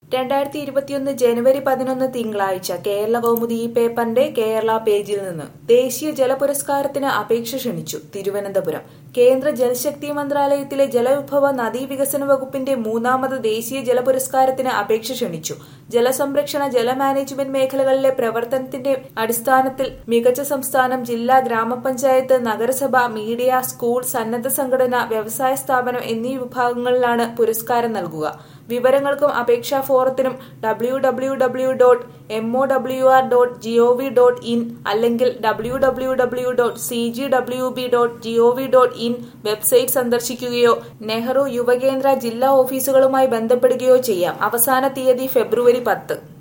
രണ്ടായിരത്തി ഇരുപത്തിയൊന്ന് ജനുവരി പതിനൊന്ന് തിങ്കളാഴ്ച കേരള കൗമുദി ഈ പേപ്പറിന്റെ കേരള പേജിൽ നിന്ന് ദേശീയ ജല പുരസ്കാരത്തിന് അപേക്ഷ ക്ഷണിച്ചു തിരുവനന്തപുരം കേന്ദ്ര ജലശക്തി മന്ത്രാലയത്തിലെ ജലവിഭവ നദീവികസന വകുപ്പിന്റെ മൂന്നാമത് ദേശീയ ജല പുരസ്കാരത്തിന് അപേക്ഷ ക്ഷണിച്ചു ജലസംരക്ഷണ ജല മാനേജ്മെന്റ് മേഖലകളിലെ പ്രവർത്തനത്തിന്റെ അടിസ്ഥാനത്തിൽ മികച്ച സംസ്ഥാനം ജില്ലാ ഗ്രാമപഞ്ചായത്ത് നഗരസഭ മീഡിയ സ്കൂൾ സന്നദ്ധ സംഘടന വ്യവസായ സ്ഥാപനം എന്നീ വിഭാഗങ്ങളിലാണ് പുരസ്കാരം നൽകുക വിവരങ്ങൾക്കും അപേക്ഷാ ഫോറത്തിനും W W W dot M O W R dot G O V dot in അല്ലെങ്കിൽ W W W dot C G W B dot G O V dot in website സന്ദർശിക്കുകയോ നെഹ്റു യുവകേന്ദ്ര ജില്ലാ ഓഫീസുകളുമായി ബന്ധപ്പെടുകയോ ചെയ്യാം അവസാന തീയതി ഫെബ്രുവരി പത്ത്